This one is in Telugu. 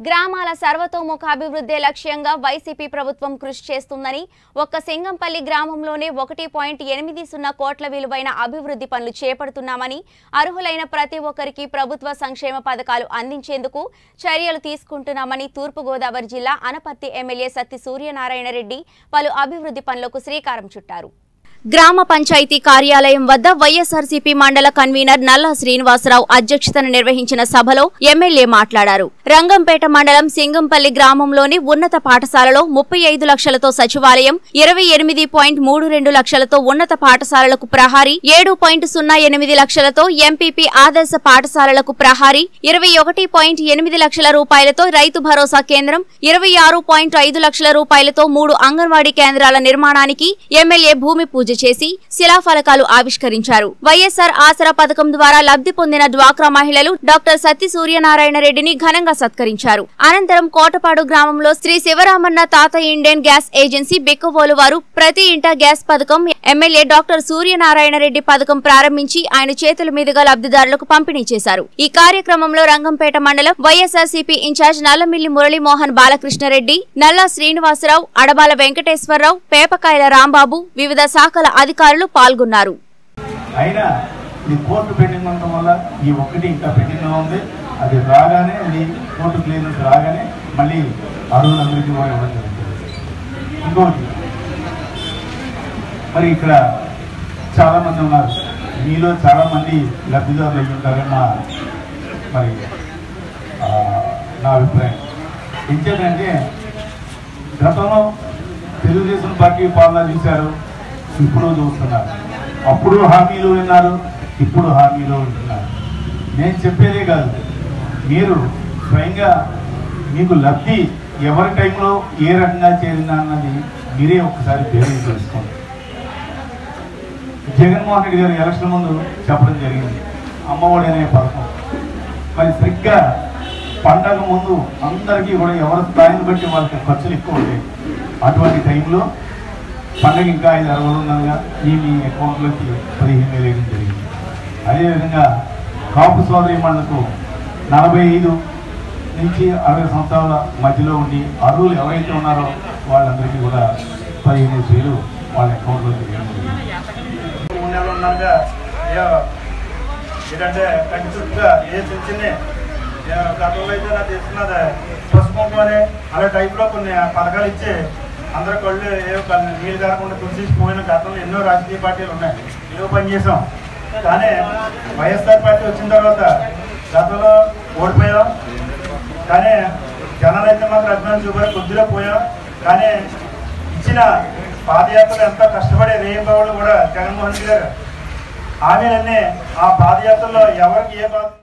గ్రామాల సర్వతోముఖాభివృద్ధి లక్ష్యంగా వైసీపీ ప్రభుత్వం కృషి చేస్తుందని ఒక్క సింగంపల్లి గ్రామంలోనే ఒకటి పాయింట్ ఎనిమిది సున్నా కోట్ల విలువైన అభివృద్ధి పనులు చేపడుతున్నామని అర్హులైన ప్రతి ఒక్కరికి ప్రభుత్వ సంక్షేమ పథకాలు అందించేందుకు చర్యలు తీసుకుంటున్నామని తూర్పుగోదావరి జిల్లా అనపర్తి ఎమ్మెల్యే సత్తి సూర్యనారాయణ రెడ్డి పలు అభివృద్ధి పనులకు శ్రీకారం చుట్టారు గ్రామ పంచాయతీ కార్యాలయం వద్ద వైఎస్ఆర్సీపీ మండల కన్వీనర్ నల్లా శ్రీనివాసరావు అధ్యక్షతన నిర్వహించిన సభలో ఎమ్మెల్యే మాట్లాడారు రంగంపేట మండలం సింగంపల్లి గ్రామంలోని ఉన్నత పాఠశాలలో ముప్పై ఐదు లక్షలతో సచివాలయం ఇరవై ఎనిమిది పాయింట్ మూడు రెండు లక్షలతో ఉన్నత పాఠశాలలకు ప్రహారీ ఏడు పాయింట్ సున్నా ఎనిమిది లక్షలతో ఎంపీపీ ఆదర్శ పాఠశాలలకు ప్రహారీ ఇరవై ఒకటి పాయింట్ ఎనిమిది లక్షల రూపాయలతో రైతు భరోసా కేంద్రం ఇరవై ఆరు పాయింట్ ఐదు లక్షల రూపాయలతో మూడు అంగన్వాడీ కేంద్రాల నిర్మాణానికి ఎమ్మెల్యే భూమి పూజ చేసి శిలాఫలకాలు ఆవిష్కరించారు వైఎస్ఆర్ ఆసరా పథకం ద్వారా లబ్ధి పొందిన డ్వాక్రా మహిళలు డాక్టర్ సత్తి సూర్యనారాయణ రెడ్డిని ఘనంగా సత్కరించారు అనంతరం కోటపాడు గ్రామంలో శ్రీ శివరామన్న తాత ఇండియన్ గ్యాస్ ఏజెన్సీ బెక్కవోలు వారు ప్రతి ఇంట గ్యాస్ పథకం ఎమ్మెల్యే డాక్టర్ సూర్యనారాయణ రెడ్డి పథకం ప్రారంభించి ఆయన చేతుల మీదుగా లబ్ధిదారులకు పంపిణీ చేశారు ఈ కార్యక్రమంలో రంగంపేట మండలం వైఎస్ఆర్సీపీ ఇన్ఛార్జ్ నల్లమిల్లి మురళీమోహన్ బాలకృష్ణారెడ్డి నల్లా శ్రీనివాసరావు అడబాల వెంకటేశ్వరరావు పేపకాయల రాంబాబు వివిధ శాఖల అధికారులు పాల్గొన్నారు అయినా ఇది కోర్టు పెండింగ్ ఉండటం వల్ల ఈ ఒక్కటి ఇంకా పెండింగ్ ఉంది అది రాగానే అది కోర్టు క్లియరెన్స్ రాగానే మళ్ళీ అరువులందరికీ కూడా ఇవ్వడం జరుగుతుంది ఇంకోటి మరి ఇక్కడ చాలా మంది ఉన్నారు మీలో చాలా మంది లబ్ధిదారులు అయ్యి ఉంటారని నా మరి ఆ, నా అభిప్రాయం ఎందుకంటే గతంలో తెలుగుదేశం పార్టీ పాలన చూశారు ఇప్పుడు చూస్తున్నారు అప్పుడు హామీలు విన్నారు ఇప్పుడు హామీలు వింటున్నారు నేను చెప్పేదే కాదు మీరు స్వయంగా మీకు లబ్ధి ఎవరి టైంలో ఏ రకంగా చేరిందా అన్నది మీరే ఒకసారి పేరు తెలుసుకోండి జగన్మోహన్ రెడ్డి గారు ఎలక్షన్ ముందు చెప్పడం జరిగింది అమ్మఒడి అనే పథకం మరి సరిగ్గా పండగ ముందు అందరికీ కూడా ఎవరి స్థాయిని బట్టి వాళ్ళకి ఖర్చులు ఎక్కువ ఉంటాయి అటువంటి టైంలో పండగ ఇంకా ఐదు అరవై ఉండగా ఈ మీ అకౌంట్లోకి పదిహేను వేలు వేయడం జరిగింది అదేవిధంగా కాపు సోదరి మనకు నలభై ఐదు నుంచి అరవై సంవత్సరాల మధ్యలో ఉండి అర్హులు ఎవరైతే ఉన్నారో వాళ్ళందరికీ కూడా పదిహేను వేలు వాళ్ళ అకౌంట్లోకి వేయడం జరిగింది మూడు నెలలు ఉన్నాక ఏ ఏంటంటే కంటి చుట్టుగా ఏ చిన్న చిన్న ఏ గతంలో అయితే నాకు తెలుస్తున్నది పసుపు అని అలా టైప్లో కొన్ని పథకాలు ఇచ్చి అందరి కళ్ళు ఏ నీళ్ళు కాకుండా తుడిచిపోయిన గతంలో ఎన్నో రాజకీయ పార్టీలు ఉన్నాయి ఏవో పనిచేసాం కానీ వైఎస్ఆర్ పార్టీ వచ్చిన తర్వాత గతంలో ఓడిపోయాం కానీ జనాలు అయితే మాత్రం అభిమానం చూపారు కొద్దిగా పోయాం కానీ ఇచ్చిన పాదయాత్రలు ఎంతో కష్టపడే రేయింబావులు కూడా జగన్మోహన్ రెడ్డి గారు హామీలన్నీ ఆ పాదయాత్రలో ఎవరికి ఏ బాధ